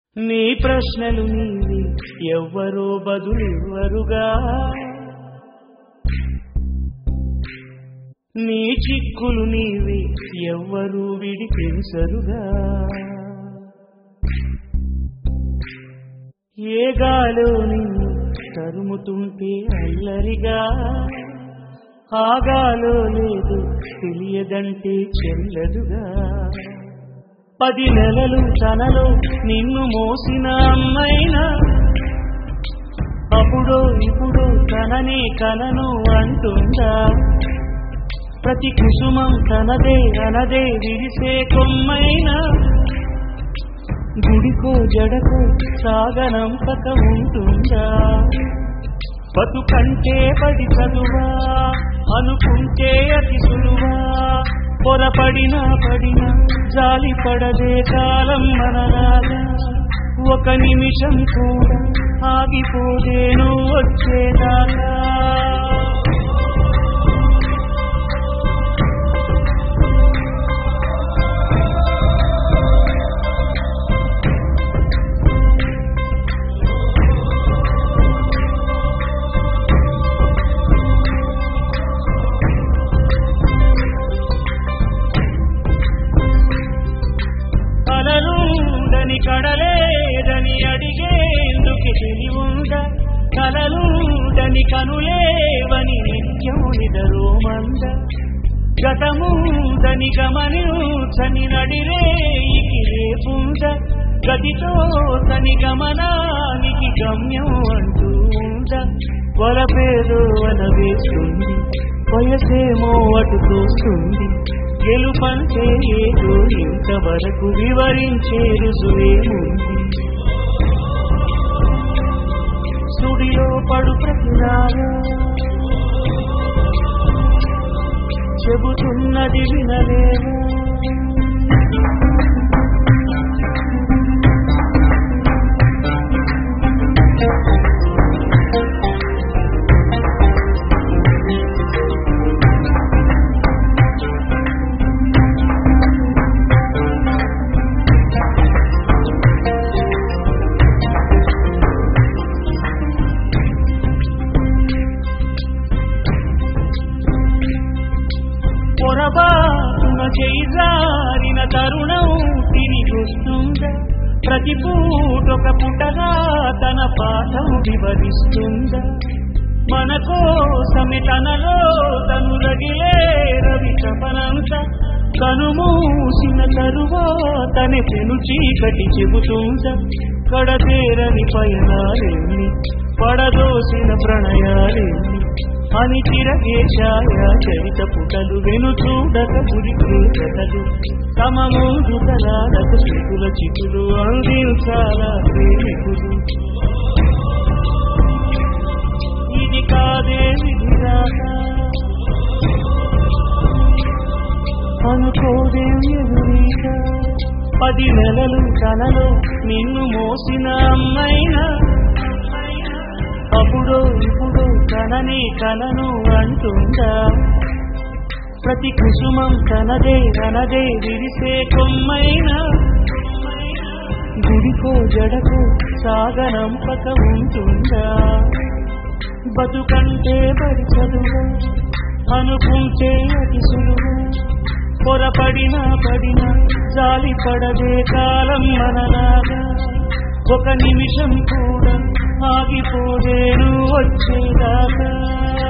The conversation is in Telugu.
నీ ప్రశ్నలు నీవి ఎవ్వరో బదులెవ్వరుగా నీ చిక్కులు నీవి ఎవ్వరూ విడిపించరుగా ఏ గాలో నిన్ను తరుముతుంటే అల్లరిగా ఆగాలో లేదు తెలియదంటే చెల్లదుగా పది నెలలు తనలో నిన్ను మోసిన అమ్మైనా అప్పుడో ఇప్పుడు తనని కనను అంటుందా ప్రతి కుసుమం తనదే అనదే విరిసే కొమ్మైనా గుడికో జడకో సాగనంపక ఉంటుందా బతుకంటే పడి చదువా అనుకుంటే అతి సులువా పొరపడినా పడినా జాలి పడదే కాలం మనలాగా ఒక నిమిషం కూడా ఆగిపోదేను వచ్చేదాకా కలలుందని కడలేదని అడిగేందుకు తెలివుంద కలలుందని కనులేవని నిత్యం నిదరోమంద గతముందని గమనించని నడిరేయికి రేపుంద గతితో తని గమనానికి గమ్యం అంటూ ఉంద వలపేదో అనవేస్తుంది వయసేమో అటు చూస్తుంది గెలుపంటే ఏదో ఇంతవరకు వివరించే రుజువేముంది సుడిలో పడు ప్రతిరాగా చెబుతున్నది వినలేదా పొరబాటున చేజారిన తరుణం తిరిగొస్తుందా ప్రతి పూటొక పుటగా తన పాఠం వివరిస్తుందా మన కోసమే తనలో తను రగిలే రవి చపనంత తను మూసిన తరువాతనే పెను చీకటి చెబుతుందా కడతేరని పయనాలేమి పడదోసిన ప్రణయాలేమి అని తిరగే ఛాయ చరిత పుటలు వెను చూడక గురికే కథలు తమ ముందు కలాడక చిగుల చిగులు అందించాలా ప్రేమికులు ఇది కాదే విధిరాక అనుకోదేం ఎదురీక పది నెలలు కనలో నిన్ను మోసిన అమ్మైనా అప్పుడో ఇప్పుడు కనని కనను అంటుందా ప్రతి కుసుమం తనదే తనదే విరిసే కొమ్మైనా గుడికో జడకో సాగనంపక ఉంటుందా బతుకంటే బడి చదువు అనుకుంటే అతి సులువు పొరపడినా పడినా జాలి పడదే కాలం మనలాగా ఒక నిమిషం కూడా ఆగిపోదేను వచ్చేదాకా